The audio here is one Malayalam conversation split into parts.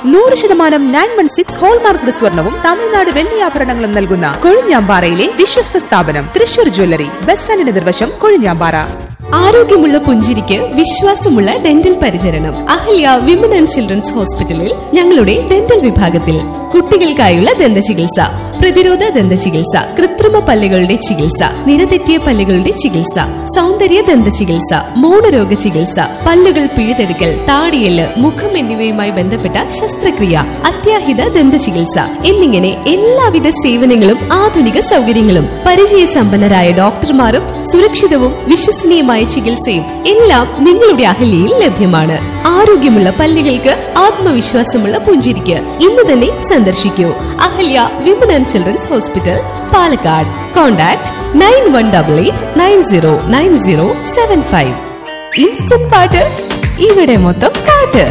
നൂറ് ശതമാനം നയൻ വൺ സിക്സ് ഹോൾമാർക്ക് സ്വർണവും തമിഴ്നാട് വെള്ളിയാഭരണങ്ങളും നൽകുന്ന കൊഴിഞ്ഞാമ്പാറയിലെ വിശ്വസ്ത സ്ഥാപനം തൃശൂർ ജ്വല്ലറി ബസ് സ്റ്റാൻഡിന് നിർവശം കൊഴിഞ്ഞാമ്പാറ ആരോഗ്യമുള്ള പുഞ്ചിരിക്ക് വിശ്വാസമുള്ള ഡെന്റൽ പരിചരണം അഹല്യ വിമൻ ആൻഡ് ചിൽഡ്രൻസ് ഹോസ്പിറ്റലിൽ ഞങ്ങളുടെ ഡെന്റൽ വിഭാഗത്തിൽ കുട്ടികൾക്കായുള്ള ദന്ത ചികിത്സ പ്രതിരോധ ദന്ത ചികിത്സ കൃത്രിമ പല്ലുകളുടെ ചികിത്സ നിരതെറ്റിയ പല്ലുകളുടെ ചികിത്സ സൗന്ദര്യ ദന്ത ചികിത്സ മൗനരോഗ ചികിത്സ പല്ലുകൾ പിഴുതെടുക്കൽ താടിയല് മുഖം എന്നിവയുമായി ബന്ധപ്പെട്ട ശസ്ത്രക്രിയ അത്യാഹിത ദന്ത ചികിത്സ എന്നിങ്ങനെ എല്ലാവിധ സേവനങ്ങളും ആധുനിക സൗകര്യങ്ങളും പരിചയസമ്പന്നരായ ഡോക്ടർമാരും സുരക്ഷിതവും വിശ്വസനീയമായ ചികിത്സയും എല്ലാം നിങ്ങളുടെ അഹല്യയിൽ ലഭ്യമാണ് ആരോഗ്യമുള്ള പല്ലുകൾക്ക് ആത്മവിശ്വാസമുള്ള പുഞ്ചിരിക്ക് ഇന്ന് തന്നെ സന്ദർശിക്കൂ Ahalya women and children's hospital Palakkad contact nine one double eight nine zero nine zero seven five instant പാട്ട് ഇവിടെ മൊത്തം പാട്ട്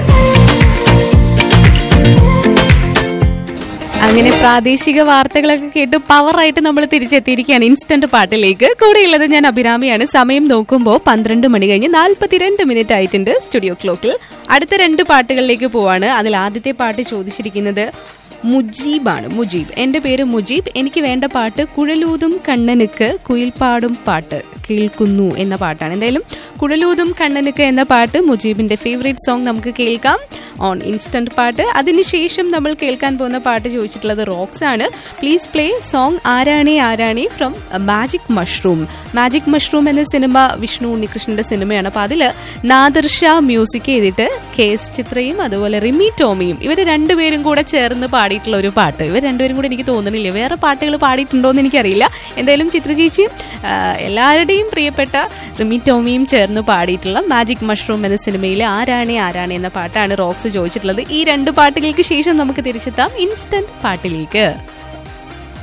അങ്ങനെ പ്രാദേശിക വാർത്തകളൊക്കെ കേട്ട് പവറായിട്ട് നമ്മൾ തിരിച്ചെത്തിയിരിക്കുകയാണ് ഇൻസ്റ്റന്റ് പാട്ടിലേക്ക് കൂടെയുള്ളത് ഞാൻ അഭിരാമിയാണ് സമയം നോക്കുമ്പോൾ പന്ത്രണ്ട് മണി കഴിഞ്ഞ് നാൽപ്പത്തിരണ്ട് മിനിറ്റ് ആയിട്ടുണ്ട് സ്റ്റുഡിയോ ക്ലോക്കിൽ അടുത്ത രണ്ട് പാട്ടുകളിലേക്ക് പോവാണ് അതിൽ ആദ്യത്തെ പാട്ട് ചോദിച്ചിരിക്കുന്നത് മുജീബാണ് മുജീബ് എന്റെ പേര് മുജീബ് എനിക്ക് വേണ്ട പാട്ട് കുഴലൂതും കണ്ണനുക്ക് കുയിൽപ്പാടും പാട്ട് കേൾക്കുന്നു എന്ന പാട്ടാണ് എന്തായാലും കുഴലൂതും കണ്ണനുക്ക് എന്ന പാട്ട് മുജീബിന്റെ ഫേവറേറ്റ് സോങ് നമുക്ക് കേൾക്കാം ഓൺ ഇൻസ്റ്റന്റ് പാട്ട് അതിനുശേഷം നമ്മൾ കേൾക്കാൻ പോകുന്ന പാട്ട് ചോദിച്ചിട്ടുള്ളത് റോക്സ് ആണ് പ്ലീസ് പ്ലേ സോങ് ആരാണി ആരാണി from magic mushroom magic mushroom എന്ന സിനിമ വിഷ്ണു ഉണ്ണികൃഷ്ണന്റെ സിനിമയാണ് അപ്പൊ അതില് നാദർ ഷാ മ്യൂസിക് ചെയ്തിട്ട് കെ എസ് ചിത്രയും അതുപോലെ റിമി ടോമിയും ഇവർ രണ്ടുപേരും കൂടെ ചേർന്ന് പാടിയിട്ടുള്ള ഒരു പാട്ട് ഇവർ രണ്ടുപേരും കൂടെ എനിക്ക് തോന്നുന്നില്ല വേറെ പാട്ടുകൾ പാടിയിട്ടുണ്ടോ എന്ന് എനിക്കറിയില്ല എന്തായാലും ചിത്രചേച്ചിയും ആ, എല്ലാവരുടെയും പ്രിയപ്പെട്ട റിമി ടോമിയും ചേർന്ന് പാടിയിട്ടുള്ള മാജിക് മഷ്റൂം എന്ന സിനിമയിലെ ആരാണി ആരാണി എന്ന പാട്ടാണ് റോക്സ് ചോദിച്ചിട്ടുള്ളത് ഈ രണ്ട് പാട്ടുകൾക്ക് ശേഷം നമുക്ക് തിരിച്ചെത്താം ഇൻസ്റ്റന്റ് പാട്ടിലേക്ക്